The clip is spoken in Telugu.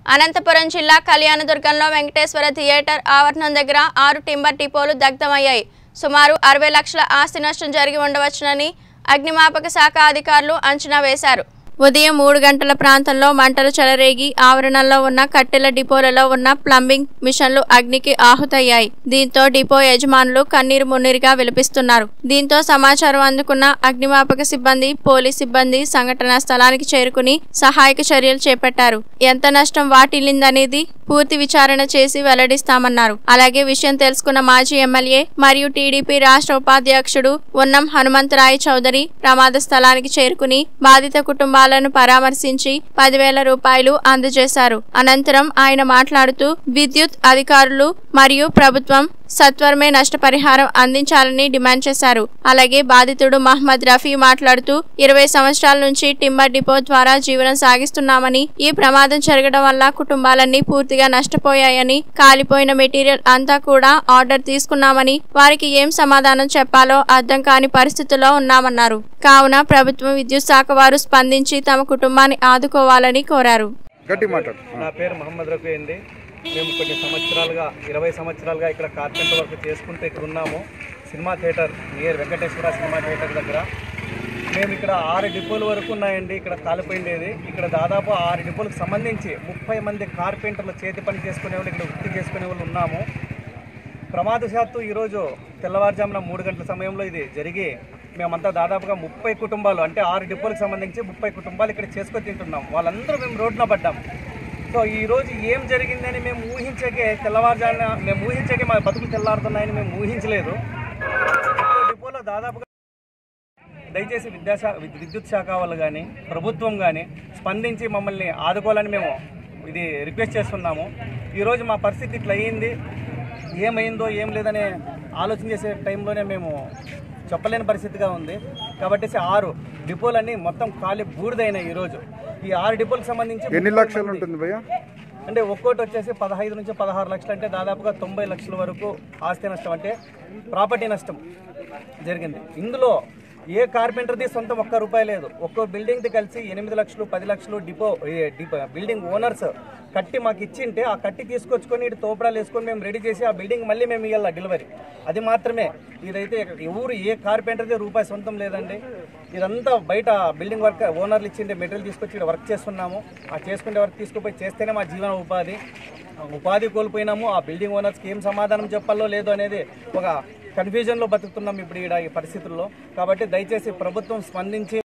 అనంతపురం జిల్లా కళ్యాణదుర్గంలో వెంకటేశ్వర థియేటర్ ఆవరణం దగ్గర ఆరు టింబర్ డిపోలు దగ్ధమయ్యాయి సుమారు అరవై లక్షల ఆస్తి నష్టం జరిగి ఉండవచ్చునని అగ్నిమాపక శాఖ అధికారులు అంచనా వేశారు ఉదయం మూడు గంటల ప్రాంతంలో మంటలు చెలరేగి ఆవరణంలో ఉన్న కట్టెల డిపోలలో ఉన్న ప్లంబింగ్ మిషన్లు అగ్నికి ఆహుతయ్యాయి దీంతో డిపో యజమానులు కన్నీరు మున్నీరుగా విలపిస్తున్నారు దీంతో సమాచారం అందుకున్న అగ్నిమాపక సిబ్బంది పోలీస్ సిబ్బంది సంఘటనా స్థలానికి చేరుకుని సహాయక చర్యలు చేపట్టారు ఎంత నష్టం వాటిల్లిందనేది పూర్తి విచారణ చేసి వెల్లడిస్తామన్నారు అలాగే విషయం తెలుసుకున్న మాజీ ఎమ్మెల్యే మరియు టీడీపీ రాష్ట్ర ఉపాధ్యక్షుడు ఉన్నం హనుమంతరాయ్ చౌదరి ప్రమాద స్థలానికి చేరుకుని బాధిత కుటుంబాలను పరామర్శించి పదివేల రూపాయలు అందజేశారు అనంతరం ఆయన మాట్లాడుతూ విద్యుత్ అధికారులు మరియు ప్రభుత్వం సత్వరమే నష్టపరిహారం అందించాలని డిమాండ్ చేశారు అలాగే బాధితుడు మహమ్మద్ రఫీ మాట్లాడుతూ ఇరవై సంవత్సరాల నుంచి టింబర్ డిపో ద్వారా జీవనం సాగిస్తున్నామని ఈ ప్రమాదం జరగడం వల్ల కుటుంబాలన్నీ పూర్తిగా నష్టపోయాయని కాలిపోయిన మెటీరియల్ అంతా కూడా ఆర్డర్ తీసుకున్నామని వారికి ఏం సమాధానం చెప్పాలో అర్థం కాని పరిస్థితుల్లో ఉన్నామన్నారు కావున ప్రభుత్వం విద్యుత్ శాఖ వారు స్పందించి తమ కుటుంబాన్ని ఆదుకోవాలని కోరారు గట్టి మాట్లాడు నా పేరు మహమ్మద్ రఫీ అండి మేము కొన్ని సంవత్సరాలుగా ఇరవై సంవత్సరాలుగా ఇక్కడ కార్పెంటర్ వర్క్ చేసుకుంటూ ఇక్కడ ఉన్నాము cinema theatre near Venkateswara cinema theatre దగ్గర మేము ఇక్కడ ఆరు డిపోల వరకు ఉన్నాయండి ఇక్కడ కాలిపోయిండేది ఇక్కడ దాదాపు ఆరు డిపోలకు సంబంధించి ముప్పై మంది కార్పెంటర్లు చేతి పని చేసుకునే వాళ్ళు ఇక్కడ వృత్తి చేసుకునే వాళ్ళు ఉన్నాము ప్రమాదశాత్తు ఈరోజు తెల్లవారుజామున మూడు గంటల సమయంలో ఇది జరిగి మేమంతా దాదాపుగా ముప్పై కుటుంబాలు అంటే ఆరు డిపోలకు సంబంధించి ముప్పై కుటుంబాలు ఇక్కడ చేసుకొని తింటున్నాం వాళ్ళందరూ మేము రోడ్డున పడ్డాం సో ఈ రోజు ఏం జరిగిందని మేము ఊహించకే తెల్లవారుజామున మేము ఊహించకే మా బతుకులు తెల్లారుతున్నాయని మేము ఊహించలేదు డిపోలో దాదాపుగా దయచేసి విద్యాశా విద్- విద్యుత్ శాఖ వాళ్ళు కానీ ప్రభుత్వం కానీ స్పందించి మమ్మల్ని ఆదుకోవాలని మేము ఇది రిక్వెస్ట్ చేస్తున్నాము ఈరోజు మా పరిస్థితి ఇట్లా అయ్యింది ఏమైందో ఏం లేదనే ఆలోచన చేసే టైంలోనే మేము చెప్పలేని పరిస్థితిగా ఉంది కాబట్టి ఆరు డిపోలన్నీ మొత్తం ఖాళీ బూడిదైనాయి ఈరోజు ఈ ఆరు డిపోలకు సంబంధించి ఎన్ని ముప్పై లక్షలు మంది- ఉంటుంది భయ్య అంటే ఒక్కోటి వచ్చేసి పదహైదు నుంచి పదహారు లక్షలు అంటే దాదాపుగా తొంభై లక్షల వరకు ఆస్తి నష్టం అంటే ప్రాపర్టీ నష్టం జరిగింది ఇందులో ఏ కార్పెంటర్ది సొంతం ఒక్క రూపాయి లేదు ఒక్కో బిల్డింగ్ది కలిసి ఎనిమిది లక్షలు పది లక్షలు డిపో ఏ డిపో బిల్డింగ్ ఓనర్స్ కట్టి మాకు ఇచ్చింటే ఆ కట్టి తీసుకొచ్చుకొని ఇటు తోపడాలు వేసుకొని మేము రెడీ చేసి ఆ బిల్డింగ్ మళ్ళీ మేము ఇవ్వాలి డెలివరీ అది మాత్రమే ఇదైతే ఎవరు ఏ కార్పెంటర్ది రూపాయి సొంతం లేదండి ఇదంతా బయట బిల్డింగ్ వర్క్ ఓనర్లు ఇచ్చిండే మెటీరియల్ తీసుకొచ్చి ఇక్కడ వర్క్ చేస్తున్నాము ఆ చేసుకుంటే వర్క్ తీసుకుపోయి చేస్తేనే మా జీవన ఉపాధి ఆ ఉపాధి కోల్పోయినాము ఆ బిల్డింగ్ ఓనర్స్కి ఏం సమాధానం చెప్పాలో లేదో అనేది ఒక కన్ఫ్యూజన్లో బతుకుతున్నాం ఇప్పుడు ఈడ ఈ పరిస్థితుల్లో కాబట్టి దయచేసి ప్రభుత్వం స్పందించి